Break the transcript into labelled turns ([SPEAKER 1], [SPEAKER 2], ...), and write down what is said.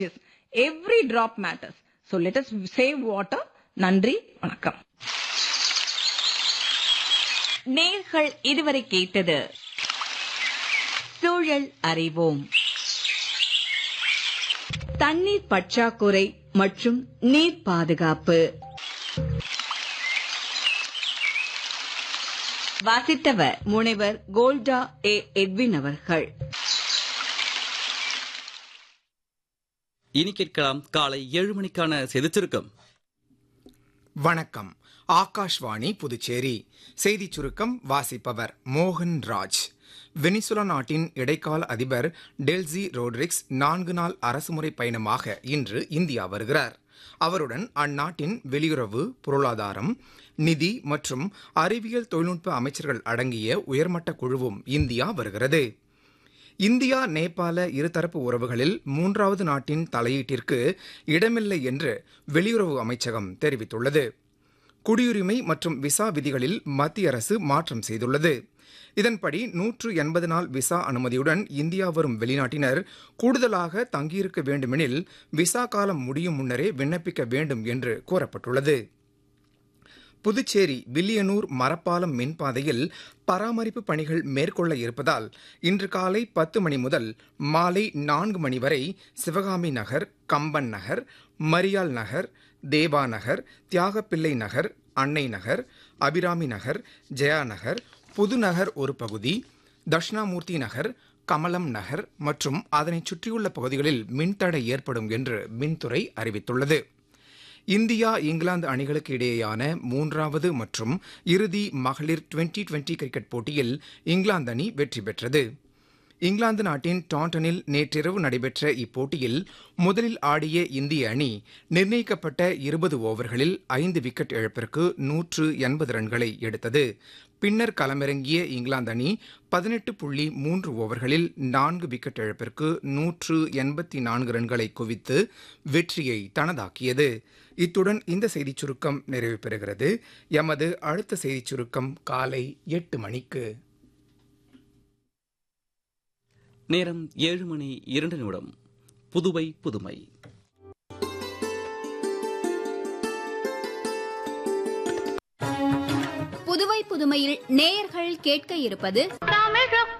[SPEAKER 1] Yes, every drop matters. So let us save water. நன்றி வணக்கம்
[SPEAKER 2] நேர்கள் இதுவரை கேட்டது சூழல் அறிவோம் தண்ணீர் பற்றாக்குறை மற்றும் நீர் பாதுகாப்பு வாசித்தவர் முனைவர் கோல்டா ஏ எட்வின் அவர்கள்
[SPEAKER 3] இனி கேட்கலாம் காலை ஏழு மணிக்கான செய்திச் சுருக்கம்
[SPEAKER 4] வணக்கம் ஆகாஷ்வாணி புதுச்சேரி செய்திச் சுருக்கம் வாசிப்பவர் மோகன் ராஜ் வெனிசுலா நாட்டின் இடைக்கால அதிபர் டெல்சி ரோட்ரிக்ஸ் நான்கு நாள் அரசுமுறை பயணமாக இன்று இந்தியா வருகிறார் அவருடன் அந்நாட்டின் வெளியுறவு பொருளாதாரம் நிதி மற்றும் அறிவியல் தொழில்நுட்ப அமைச்சர்கள் அடங்கிய உயர்மட்ட குழுவும் இந்தியா வருகிறது இந்தியா நேபாள இருதரப்பு உறவுகளில் மூன்றாவது நாட்டின் தலையீட்டிற்கு இடமில்லை என்று வெளியுறவு அமைச்சகம் தெரிவித்துள்ளது குடியுரிமை மற்றும் விசா விதிகளில் மத்திய அரசு மாற்றம் செய்துள்ளது இதன்படி நூற்று எண்பது நாள் விசா அனுமதியுடன் இந்தியா வரும் வெளிநாட்டினர் கூடுதலாக தங்கியிருக்க வேண்டுமெனில் விசா காலம் முடியும் முன்னரே விண்ணப்பிக்க வேண்டும் என்று கூறப்பட்டுள்ளது புதுச்சேரி வில்லியனூர் மரப்பாலம் மின்பாதையில் பராமரிப்பு பணிகள் மேற்கொள்ள இருப்பதால் இன்று காலை பத்து மணி முதல் மாலை நான்கு மணி வரை சிவகாமி நகர் கம்பன் நகர் மரியாள் நகர் தேவா நகர் தியாகப்பிள்ளை நகர் அன்னை நகர் அபிராமி நகர் ஜெயா நகர் புதுநகர் ஒரு பகுதி தட்சிணாமூர்த்தி நகர் கமலம் நகர் மற்றும் அதனைச் சுற்றியுள்ள பகுதிகளில் மின்தடை ஏற்படும் என்று மின்துறை அறிவித்துள்ளது இந்தியா இங்கிலாந்து அணிகளுக்கு இடையேயான மூன்றாவது மற்றும் இறுதி மகளிர் டுவெண்டி டுவெண்டி கிரிக்கெட் போட்டியில் இங்கிலாந்து அணி வெற்றி பெற்றது இங்கிலாந்து நாட்டின் டாண்டனில் நேற்றிரவு நடைபெற்ற இப்போட்டியில் முதலில் ஆடிய இந்திய அணி நிர்ணயிக்கப்பட்ட இருபது ஓவர்களில் ஐந்து விக்கெட் இழப்பிற்கு நூற்று எண்பது ரன்களை எடுத்தது பின்னர் களமிறங்கிய இங்கிலாந்து அணி பதினெட்டு புள்ளி மூன்று ஓவர்களில் நான்கு விக்கெட் இழப்பிற்கு நூற்று எண்பத்தி நான்கு ரன்களை குவித்து வெற்றியை தனதாக்கியது இத்துடன் இந்த செய்திச் சுருக்கம் நிறைவு பெறுகிறது எமது அடுத்த செய்திச் சுருக்கம் காலை எட்டு மணிக்கு
[SPEAKER 3] நேரம் ஏழு மணி இரண்டு நிமிடம் புதுவை புதுமை
[SPEAKER 5] புதுவை புதுமையில் நேயர்கள் கேட்க இருப்பது
[SPEAKER 6] தமிழ